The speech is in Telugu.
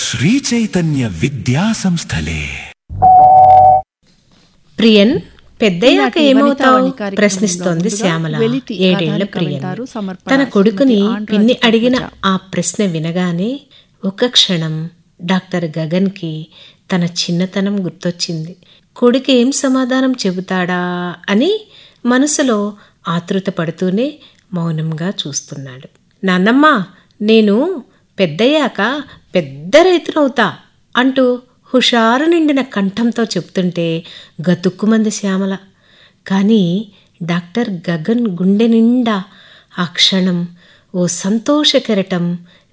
శ్రీచైతన్య విద్యా సంస్థలే ప్రియన్ పెద్దయ్యాక ఈనాటి ఏమవుతావు వనితావాణి కార్యక్రమంలో ప్రశ్నిస్తోంది ముందుగా శ్యామల వెలితి ఏడేళ్ల ఆధారిత ప్రియన్ వింటారు. సమర్పణ తన కొడుకుని శ్రీమతి ఆండ్రాజు పిన్ని అడిగిన పద్మజ. ఆ ప్రశ్న వినగానే ఒక క్షణం డాక్టర్ గగన్కి తన చిన్నతనం గుర్తొచ్చింది కొడుకు ఏం సమాధానం చెబుతాడా అని మనసులో ఆతృత పడుతూనే మౌనంగా చూస్తున్నాడు నాన్నమ్మ నేను పెద్దయ్యాక పెద్ద రైతునవుతా అంటూ హుషారు నిండిన కంఠంతో చెప్తుంటే గతుక్కుమంది శ్యామల కానీ డాక్టర్ గగన్ గుండె నిండా ఆ క్షణం ఓ సంతోష కెరటం